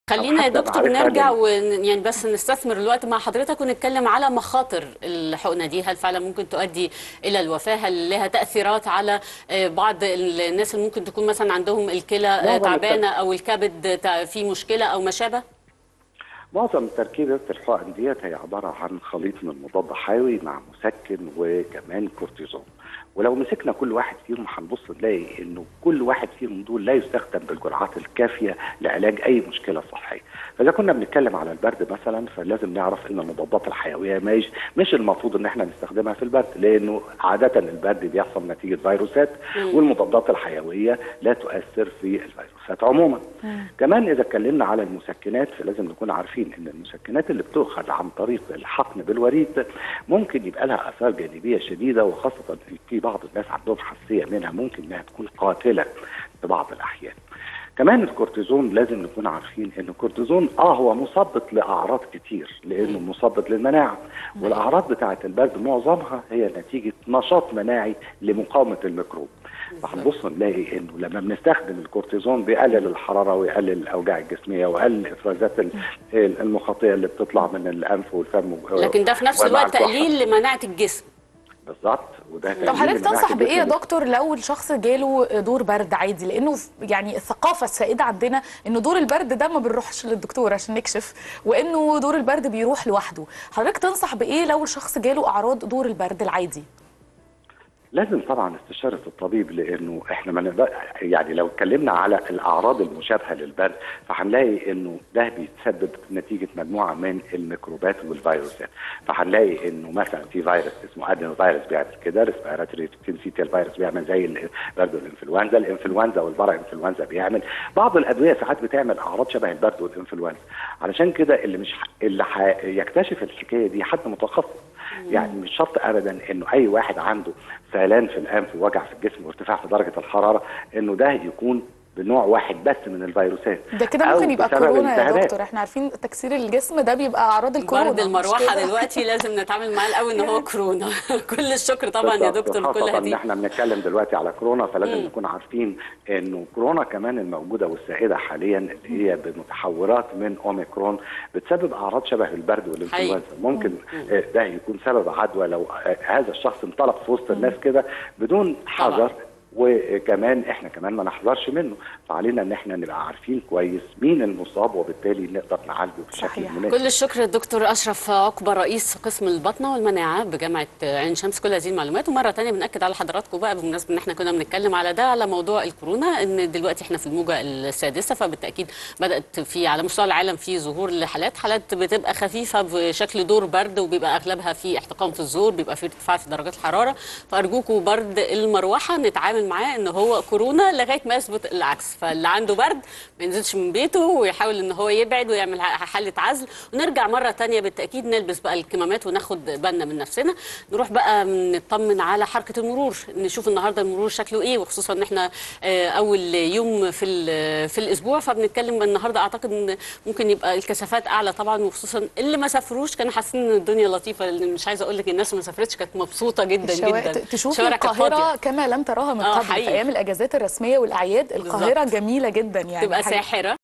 خلينا يا حتى دكتور معرفة نرجع لل- ون... يعني بس نستثمر الوقت مع حضرتك ونتكلم على مخاطر الحقنه دي هل فعلا ممكن تؤدي الى الوفاه هل لها تاثيرات على آه، بعض ال- الناس اللي ممكن تكون مثلا عندهم الكلى آه، معظم تعبانه او الكبد تع- فيه مشكله او ما شابه معظم تركيبة الحقن ديت هي عبارة عن خليط من مضاد حيوي مع مسكن وكمان كورتيزون ولو مسكنا كل واحد فيهم هنبص نلاقي انه كل واحد فيهم دول لا يستخدم بالجرعات الكافيه لعلاج اي مشكله صحيه فاذا كنا بنتكلم على البرد مثلا فلازم نعرف ان المضادات الحيويه مش مش المفروض ان احنا نستخدمها في البرد لانه عاده البرد بيحصل نتيجه فيروسات والمضادات الحيويه لا تؤثر في الفيروسات عموما كمان اذا اتكلمنا على المسكنات فلازم نكون عارفين ان المسكنات اللي بتؤخذ عن طريق الحقن بالوريد ممكن يبقى لها اثار جانبيه شديده وخاصه في بعض الناس عندهم حساسيه منها ممكن انها تكون قاتله في بعض الاحيان كمان الكورتيزون لازم نكون عارفين ان الكورتيزون اه هو مثبط لاعراض كتير لانه مثبط للمناعه والاعراض بتاعه البرد معظمها هي نتيجه نشاط مناعي لمقاومه الميكروب فهنبص نلاقي انه لما بنستخدم الكورتيزون بيقلل الحراره ويقلل الاوجاع الجسميه ويقلل الافرازات ال- المخاطيه اللي بتطلع من الانف والفم لكن ده في نفس ومع الوقت الكحة. تقليل لمناعه الجسم بالظبط وده طب تقليل حضرتك لمناعة تنصح بايه يا الجسم. دكتور لو الشخص جاله دور برد عادي لانه ف- يعني الثقافه السائده عندنا ان دور البرد ده ما بنروحش للدكتور عشان نكشف وانه دور البرد بيروح لوحده حضرتك تنصح بايه لو الشخص جاله اعراض دور البرد العادي لازم طبعا استشاره الطبيب لانه احنا ما نقدر يعني لو اتكلمنا على الاعراض المشابهه للبرد فهنلاقي انه ده بيتسبب نتيجه مجموعه من الميكروبات والفيروسات فهنلاقي انه مثلا في فيروس اسمه ادينو فيروس بيعمل كده ريسبيراتوري سينسيتيال فيروس بيعمل زي البرد والانفلونزا الانفلونزا والبرا انفلونزا بيعمل بعض الادويه ساعات بتعمل اعراض شبه البرد والانفلونزا علشان كده اللي مش ح... اللي ح... يكتشف الحكايه دي حد متخصص يعني مش شرط ابدا انه اي واحد عنده سيلان في الانف ووجع في الجسم وارتفاع في درجه الحراره انه ده يكون بنوع واحد بس من الفيروسات ده كده أو ممكن يبقى بسبب كورونا يا التهابات. دكتور احنا عارفين تكسير الجسم ده بيبقى اعراض الكورونا برد مش المروحه كده؟ دلوقتي لازم نتعامل معاه الاول ان هو كورونا كل الشكر طبعا يا بالظبط. دكتور لكل خاصة ان هذه احنا بنتكلم دلوقتي على كورونا فلازم نكون عارفين انه كورونا كمان الموجوده والسائده حاليا اللي هي بمتحورات من اوميكرون بتسبب اعراض شبه البرد والانفلونزا حقيقي. ممكن آه، ده يكون سبب عدوى لو آه، هذا الشخص انطلق في وسط الناس كده بدون حذر وكمان احنا كمان ما نحذرش منه فعلينا ان احنا نبقى عارفين كويس مين المصاب وبالتالي نقدر نعالجه بشكل صحيح. مناسب كل الشكر الدكتور اشرف عقبه رئيس قسم البطنه والمناعه بجامعه عين شمس كل هذه المعلومات ومره ثانيه بناكد على حضراتكم بقى بمناسبه ان احنا كنا بنتكلم على ده على موضوع الكورونا ان دلوقتي احنا في الموجه السادسه فبالتاكيد بدات في على مستوى العالم في ظهور لحالات حالات بتبقى خفيفه بشكل دور برد وبيبقى اغلبها في احتقان في الزور بيبقى في ارتفاع في درجات الحراره فارجوكم برد المروحه نتعامل معاه ان هو كورونا لغايه ما يثبت العكس فاللي عنده برد ما ينزلش من بيته ويحاول ان هو يبعد ويعمل ح- حاله عزل ونرجع مره تانية بالتاكيد نلبس بقى الكمامات وناخد بالنا من نفسنا نروح بقى نطمن على حركه المرور نشوف النهارده المرور شكله ايه وخصوصا ان احنا آه، اول يوم في ال- في الاسبوع فبنتكلم النهارده اعتقد ان ممكن يبقى الكثافات اعلى طبعا وخصوصا اللي ما سافروش كانوا حاسين ان الدنيا لطيفه لأن مش عايزه اقول لك الناس ما سافرتش كانت مبسوطه جدا الشوارع- جدا تشوفي الشوارع كانت فاضية. القاهره كما لم تراها من آه، قبل في حقيقي. ايام الاجازات الرسميه والاعياد القاهره جميله جدا يعني تبقى حقيقي. ساحره